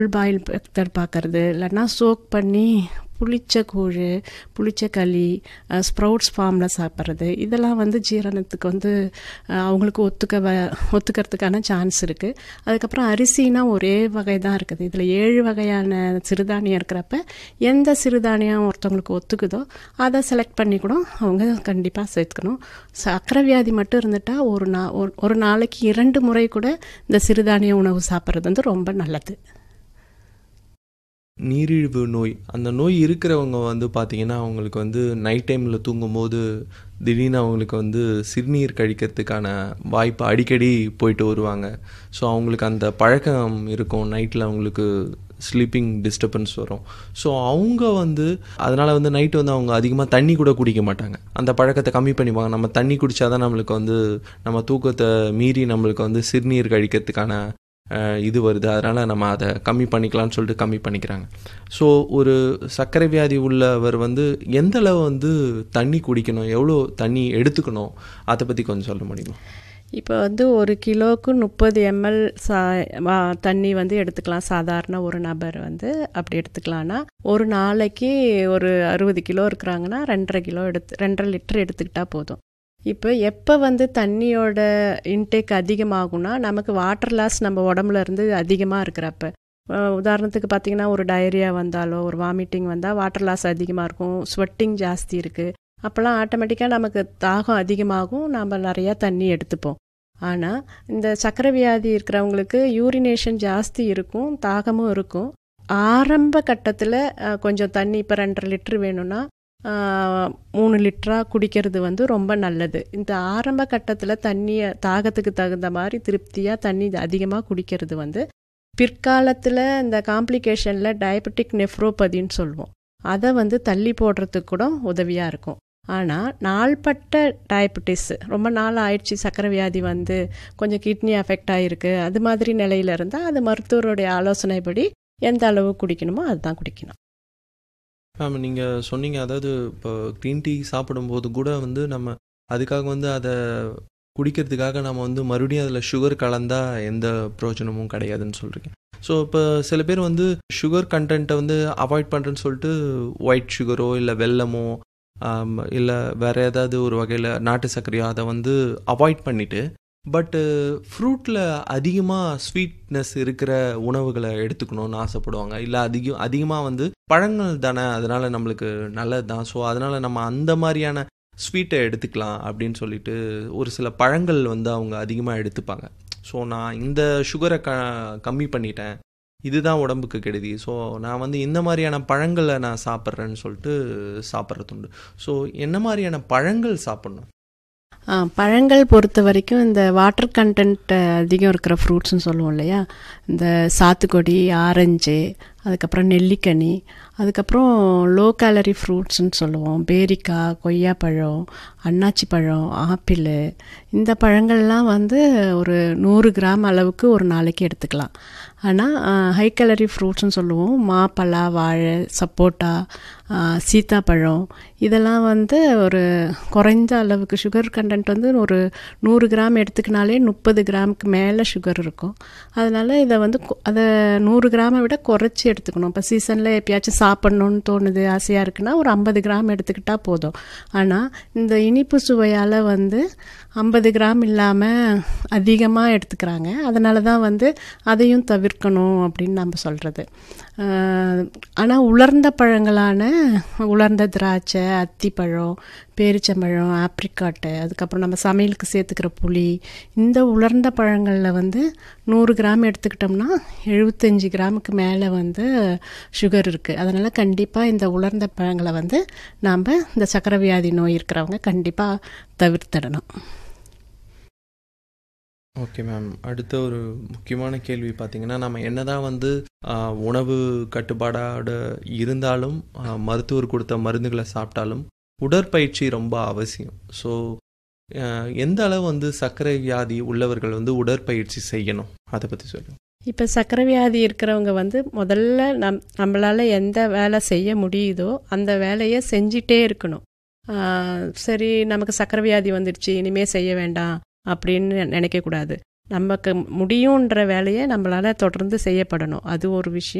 boil method பார்க்கறது இல்லைன்னா choke பண்ணி புளிச்ச கூழ் புளிச்ச களி ஸ்ப்ரவுட்ஸ் ஃபார்மில் சாப்பிட்றது இதெல்லாம் வந்து ஜீரணத்துக்கு வந்து அஹ், அவங்களுக்கு ஒத்துக்க வ ஒத்துக்கிறதுக்கான சான்ஸ் இருக்குது அதுக்கப்புறம் அரிசினா ஒரே வகை தான் இருக்குது இதில் ஏழு வகையான சிறுதானியம் இருக்கிறப்ப எந்த சிறுதானியம் ஒருத்தவங்களுக்கு ஒத்துக்குதோ அதை செலக்ட் பண்ணி கூட அவங்க கண்டிப்பாக சேர்த்துக்கணும் சர்க்கரை வியாதி மட்டும் இருந்துட்டால் ஒரு நா ஒரு- ஒரு நாளைக்கு இரண்டு முறை கூட இந்த சிறுதானிய உணவு சாப்பிட்றது வந்து ரொம்ப நல்லது நீரிழிவு நோய் அந்த நோய் இருக்கிறவங்க வந்து பார்த்தீங்கன்னா அவங்களுக்கு வந்து நைட் டைமில் தூங்கும்போது திடீர்னு அவங்களுக்கு வந்து சிறுநீர் கழிக்கிறதுக்கான வாய்ப்பு அடிக்கடி போயிட்டு வருவாங்க ஸோ அவங்களுக்கு அந்த பழக்கம் இருக்கும் நைட்டில் அவங்களுக்கு ஸ்லீப்பிங் டிஸ்டர்பன்ஸ் வரும் ஸோ அவங்க வந்து அதனால் வந்து நைட்டு வந்து அவங்க அதிகமாக தண்ணி கூட குடிக்க மாட்டாங்க அந்த பழக்கத்தை கம்மி பண்ணிப்பாங்க நம்ம தண்ணி குடித்தாதான் நம்மளுக்கு வந்து நம்ம தூக்கத்தை மீறி நம்மளுக்கு வந்து சிறுநீர் கழிக்கிறதுக்கான அஹ், இது வருது அதனால் நம்ம அதை கம்மி பண்ணிக்கலாம்னு சொல்லிட்டு கம்மி பண்ணிக்கிறாங்க ஸோ ஒரு சர்க்கரை வியாதி உள்ளவர் வந்து எந்த அளவு வந்து தண்ணி குடிக்கணும் எவ்வளோ தண்ணி எடுத்துக்கணும் அதை பற்றி கொஞ்சம் சொல்ல முடியுமா இப்போ வந்து ஒரு கிலோவுக்கு முப்பது எம்எல் சா வா- தண்ணி வந்து எடுத்துக்கலாம் சாதாரண ஒரு நபர் வந்து அப்படி எடுத்துக்கலாம்னா ஒரு நாளைக்கு ஒரு அறுபது கிலோ இருக்கிறாங்கன்னா ரெண்டரை கிலோ எடுத்து ரெண்டரை லிட்டர் எடுத்துக்கிட்டா போதும் இப்போ எப்போ வந்து தண்ணியோட இன்டேக் அதிகமாகும்னா நமக்கு வாட்டர் லாஸ் நம்ம உடம்புல இருந்து அதிகமாக இருக்கிறப்ப அஹ் உதாரணத்துக்கு பார்த்தீங்கன்னா ஒரு டயரியா வந்தாலோ ஒரு வாமிட்டிங் வந்தால் வாட்டர் லாஸ் அதிகமாக இருக்கும் ஸ்வெட்டிங் ஜாஸ்தி இருக்குது அப்போல்லாம் ஆட்டோமேட்டிக்காக நமக்கு தாகம் அதிகமாகும் நாம் நிறையா தண்ணி எடுத்துப்போம் ஆனால் இந்த சக்கரை வியாதி இருக்கிறவங்களுக்கு யூரினேஷன் ஜாஸ்தி இருக்கும் தாகமும் இருக்கும் ஆரம்ப கட்டத்தில் கொஞ்சம் தண்ணி இப்போ ரெண்டரை லிட்டர் வேணும்னா ஆஹ், மூணு லிட்டராக குடிக்கிறது வந்து ரொம்ப நல்லது இந்த ஆரம்ப கட்டத்தில் தண்ணியை தாகத்துக்கு தகுந்த மாதிரி திருப்தியாக தண்ணி அதிகமாக குடிக்கிறது வந்து பிற்காலத்தில் இந்த காம்ப்ளிகேஷனில் டயபெட்டிக் நெஃப்ரோபதின்னு சொல்லுவோம் அதை வந்து தள்ளி போடுறதுக்கு கூட உதவியாக இருக்கும் ஆனால் நாள்பட்ட டயபெட்டிஸ் ரொம்ப நாள் ஆயிடுச்சு சக்கரை வியாதி வந்து கொஞ்சம் கிட்னி அஃபெக்ட் ஆகிருக்கு அது மாதிரி நிலையில இருந்தால் அது மருத்துவருடைய ஆலோசனைப்படி எந்த அளவு குடிக்கணுமோ அதுதான் குடிக்கணும் மேம் நீங்கள் சொன்னீங்க அதாவது இப்போ க்ரீன் டீ சாப்பிடும்போது கூட வந்து நம்ம அதுக்காக வந்து அதை குடிக்கிறதுக்காக நம்ம வந்து மறுபடியும் அதில் சுகர் கலந்தா எந்த பிரயோஜனமும் கிடையாதுன்னு சொல்கிறீங்க ஸோ இப்போ சில பேர் வந்து சுகர் கண்டென்ட்டை வந்து அவாய்ட் பண்ணுறேன்னு சொல்லிட்டு ஒயிட் சுகரோ இல்லை வெல்லமோ இல்லை வேற ஏதாவது ஒரு வகையில் நாட்டு சர்க்கரையோ அதை வந்து அவாய்ட் பண்ணிட்டு பட்டு ஃப்ரூட்டில் அதிகமாக ஸ்வீட்னஸ் இருக்கிற உணவுகளை எடுத்துக்கணும்னு ஆசைப்படுவாங்க இல்லை அதிகம் அதிகமாக வந்து பழங்கள் தானே அதனால நம்மளுக்கு நல்லது தான் ஸோ அதனால நம்ம அந்த மாதிரியான ஸ்வீட்டை எடுத்துக்கலாம் அப்படின்னு சொல்லிட்டு ஒரு சில பழங்கள் வந்து அவங்க அதிகமாக எடுத்துப்பாங்க ஸோ நான் இந்த சுகரை க கம்மி பண்ணிட்டேன் இதுதான் உடம்புக்கு கெடுதி ஸோ நான் வந்து இந்த மாதிரியான பழங்களை நான் சாப்பிட்றேன்னு சொல்லிட்டு சாப்பிட்றது உண்டு ஸோ என்ன மாதிரியான பழங்கள் சாப்பிட்ணும் ஆ, பழங்கள் பொறுத்த வரைக்கும் இந்த வாட்டர் கண்டென்ட் அதிகம் இருக்கிற ஃப்ரூட்ஸ்னு சொல்லுவோம் இல்லையா இந்த சாத்துக்குடி ஆரஞ்சு அதுக்கப்புறம் நெல்லிக்கனி அதுக்கப்புறம் லோ கேலரி ஃப்ரூட்ஸ்னு சொல்லுவோம் பேரிக்காய் கொய்யாப்பழம் அன்னாச்சி பழம் ஆப்பிள் இந்த பழங்கள்லாம் வந்து ஒரு நூறு கிராம் அளவுக்கு ஒரு நாளைக்கு எடுத்துக்கலாம் ஆனால் ஹை கேலரி ஃப்ரூட்ஸ்னு சொல்லுவோம் மாப்பழா வாழை சப்போட்டா ஆ, சீத்தாப்பழம் இதெல்லாம் வந்து ஒரு குறைந்த அளவுக்கு சுகர் கண்டென்ட் வந்து ஒரு நூறு கிராம் எடுத்துக்கினாலே முப்பது கிராமுக்கு மேலே சுகர் இருக்கும் அதனால் இதை வந்து கொ- அதை நூறு கிராமை விட குறைச்சி எடுத்துக்கணும் இப்போ சீசனில் எப்பயாச்சும் சாப்பிட்ணுன்னு தோணுது ஆசையாக இருக்குன்னா ஒரு ஐம்பது கிராம் எடுத்துக்கிட்டால் போதும் ஆனால் இந்த இனிப்பு சுவையால் வந்து ஐம்பது கிராம் இல்லாமல் அதிகமாக எடுத்துக்கிறாங்க அதனால தான் வந்து அதையும் தவிர்க்கணும் அப்படின்னு நம்ம சொல்கிறது ஆனால் உலர்ந்த பழங்களான உலர்ந்த திராட்சை அத்திப்பழம் பேரிச்சம்பழம் ஆப்ரிக்காட்டு அதுக்கப்புறம் நம்ம சமையலுக்கு சேர்த்துக்கிற புளி இந்த உலர்ந்த பழங்களில் வந்து நூறு கிராம் எடுத்துக்கிட்டோம்னா எழுபத்தஞ்சி கிராமுக்கு மேலே வந்து சுகர் இருக்குது அதனால் கண்டிப்பாக இந்த உலர்ந்த பழங்களை வந்து நாம் இந்த சக்கரை வியாதி நோய் இருக்கிறவங்க கண்டிப்பாக தவிர்த்திடணும் ஓகே மேம் அடுத்த ஒரு முக்கியமான கேள்வி பார்த்தீங்கன்னா நம்ம என்னதான் வந்து ஆஹ், உணவு கட்டுப்பாடோட இருந்தாலும் ஆஹ், மருத்துவர் கொடுத்த மருந்துகளை சாப்பிட்டாலும் உடற்பயிற்சி ரொம்ப அவசியம் ஸோ எந்த அளவு வந்து சர்க்கரை வியாதி உள்ளவர்கள் வந்து உடற்பயிற்சி செய்யணும் அதை பற்றி சொல்லுங்க இப்போ சக்கரை வியாதி இருக்கிறவங்க வந்து முதல்ல நம் நம்மளால் எந்த வேலை செய்ய முடியுதோ அந்த வேலையை செஞ்சிட்டே இருக்கணும் ஆஹ் சரி நமக்கு சக்கரை வியாதி வந்துடுச்சு இனிமே செய்ய வேண்டாம் அப்படின்னு நினைக்கக்கூடாது நமக்கு முடியுன்ற வேலையை நம்மளால் தொடர்ந்து செய்யப்படணும் அது ஒரு விஷயம்